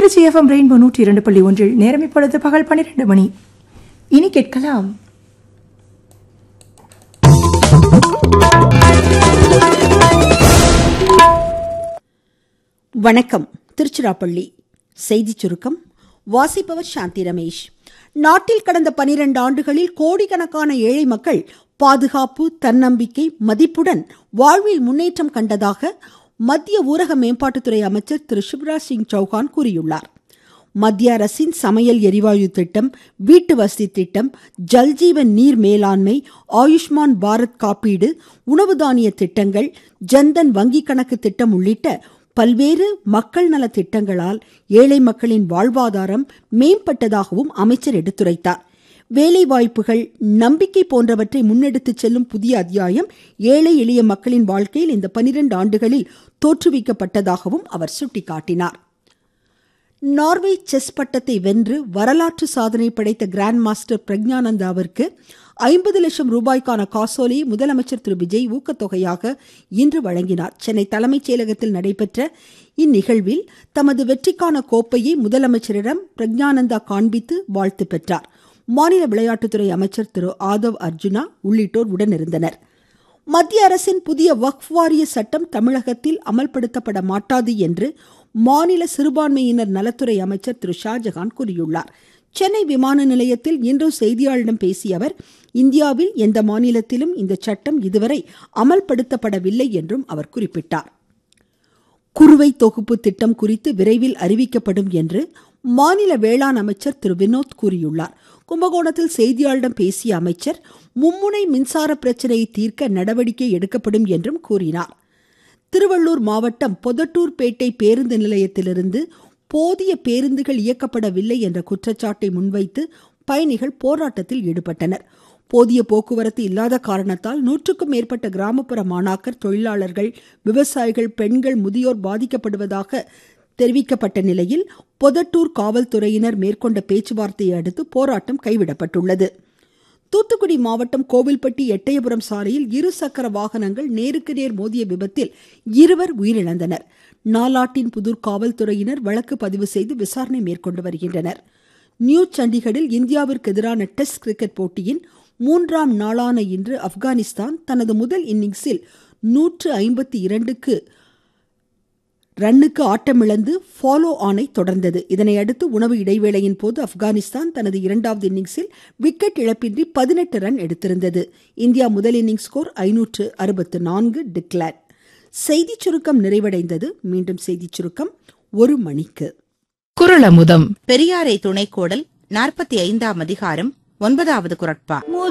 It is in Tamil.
திருச்சி எஃப்எம் ரெயின்போ நூற்றி இரண்டு புள்ளி ஒன்றில் நேரம் இப்பொழுது பகல் பன்னிரண்டு மணி இனி கேட்கலாம் வணக்கம் திருச்சிராப்பள்ளி செய்திச் சுருக்கம் வாசிப்பவர் சாந்தி ரமேஷ் நாட்டில் கடந்த பனிரெண்டு ஆண்டுகளில் கோடிக்கணக்கான ஏழை மக்கள் பாதுகாப்பு தன்னம்பிக்கை மதிப்புடன் வாழ்வில் முன்னேற்றம் கண்டதாக மத்திய ஊரக மேம்பாட்டுத்துறை அமைச்சர் திரு சிவராஜ் சிங் சௌஹான் கூறியுள்ளார் மத்திய அரசின் சமையல் எரிவாயு திட்டம் வீட்டு வசதி திட்டம் ஜல்ஜீவன் நீர் மேலாண்மை ஆயுஷ்மான் பாரத் காப்பீடு உணவு தானிய திட்டங்கள் ஜன்தன் வங்கி கணக்கு திட்டம் உள்ளிட்ட பல்வேறு மக்கள் நல திட்டங்களால் ஏழை மக்களின் வாழ்வாதாரம் மேம்பட்டதாகவும் அமைச்சர் எடுத்துரைத்தார் வேலை வாய்ப்புகள் நம்பிக்கை போன்றவற்றை முன்னெடுத்துச் செல்லும் புதிய அத்தியாயம் ஏழை எளிய மக்களின் வாழ்க்கையில் இந்த பனிரெண்டு ஆண்டுகளில் தோற்றுவிக்கப்பட்டதாகவும் அவர் சுட்டிக்காட்டினார் நார்வே செஸ் பட்டத்தை வென்று வரலாற்று சாதனை படைத்த கிராண்ட் மாஸ்டர் பிரக்ஞானந்தாவிற்கு ஐம்பது லட்சம் ரூபாய்க்கான காசோலையை முதலமைச்சர் திரு விஜய் ஊக்கத்தொகையாக இன்று வழங்கினார் சென்னை தலைமைச் செயலகத்தில் நடைபெற்ற இந்நிகழ்வில் தமது வெற்றிக்கான கோப்பையை முதலமைச்சரிடம் பிரக்ஞானந்தா காண்பித்து வாழ்த்து பெற்றார் மாநில விளையாட்டுத்துறை அமைச்சர் திரு ஆதவ் அர்ஜுனா உள்ளிட்டோர் உடனிருந்தனர் மத்திய அரசின் புதிய வக்ஃப் வாரிய சட்டம் தமிழகத்தில் அமல்படுத்தப்பட மாட்டாது என்று மாநில சிறுபான்மையினர் நலத்துறை அமைச்சர் திரு ஷாஜகான் கூறியுள்ளார் சென்னை விமான நிலையத்தில் இன்று செய்தியாளரிடம் பேசிய அவர் இந்தியாவில் எந்த மாநிலத்திலும் இந்த சட்டம் இதுவரை அமல்படுத்தப்படவில்லை என்றும் அவர் குறிப்பிட்டார் குறுவை தொகுப்பு திட்டம் குறித்து விரைவில் அறிவிக்கப்படும் என்று மாநில வேளாண் அமைச்சர் திரு வினோத் கூறியுள்ளார் கும்பகோணத்தில் செய்தியாளரிடம் பேசிய அமைச்சர் மும்முனை மின்சார பிரச்சனையை தீர்க்க நடவடிக்கை எடுக்கப்படும் என்றும் கூறினார் திருவள்ளூர் மாவட்டம் பொதட்டூர்பேட்டை பேருந்து நிலையத்திலிருந்து போதிய பேருந்துகள் இயக்கப்படவில்லை என்ற குற்றச்சாட்டை முன்வைத்து பயணிகள் போராட்டத்தில் ஈடுபட்டனர் போதிய போக்குவரத்து இல்லாத காரணத்தால் நூற்றுக்கும் மேற்பட்ட கிராமப்புற மாணாக்கர் தொழிலாளர்கள் விவசாயிகள் பெண்கள் முதியோர் பாதிக்கப்படுவதாக தெரிவிக்கப்பட்ட நிலையில் பொதட்டூர் காவல்துறையினர் மேற்கொண்ட பேச்சுவார்த்தையை அடுத்து போராட்டம் கைவிடப்பட்டுள்ளது தூத்துக்குடி மாவட்டம் கோவில்பட்டி எட்டயபுரம் சாலையில் இரு சக்கர வாகனங்கள் நேருக்கு நேர் மோதிய விபத்தில் இருவர் உயிரிழந்தனர் நாலாட்டின் புதூர் காவல்துறையினர் வழக்கு பதிவு செய்து விசாரணை மேற்கொண்டு வருகின்றனர் நியூ சண்டிகரில் இந்தியாவிற்கு எதிரான டெஸ்ட் கிரிக்கெட் போட்டியின் மூன்றாம் நாளான இன்று ஆப்கானிஸ்தான் தனது முதல் இன்னிங்ஸில் நூற்று ஐம்பத்தி இரண்டுக்கு ரன்னுக்கு ஆட்டமிழந்து ஃபாலோ ஆனை தொடர்ந்தது இதனையடுத்து உணவு இடைவேளையின் போது ஆப்கானிஸ்தான் தனது இரண்டாவது இன்னிங்ஸில் விக்கெட் இழப்பின்றி பதினெட்டு ரன் எடுத்திருந்தது இந்தியா முதல் இன்னிங்ஸ் ஸ்கோர் ஐநூற்று அறுபத்து நான்கு டிக்ளேர் செய்திச் சுருக்கம் நிறைவடைந்தது மீண்டும் செய்திச் சுருக்கம் ஒரு மணிக்கு குரலமுதம் பெரியாரை துணைக்கோடல் நாற்பத்தி ஐந்தாம் அதிகாரம் ஒன்பதாவது குரட்பா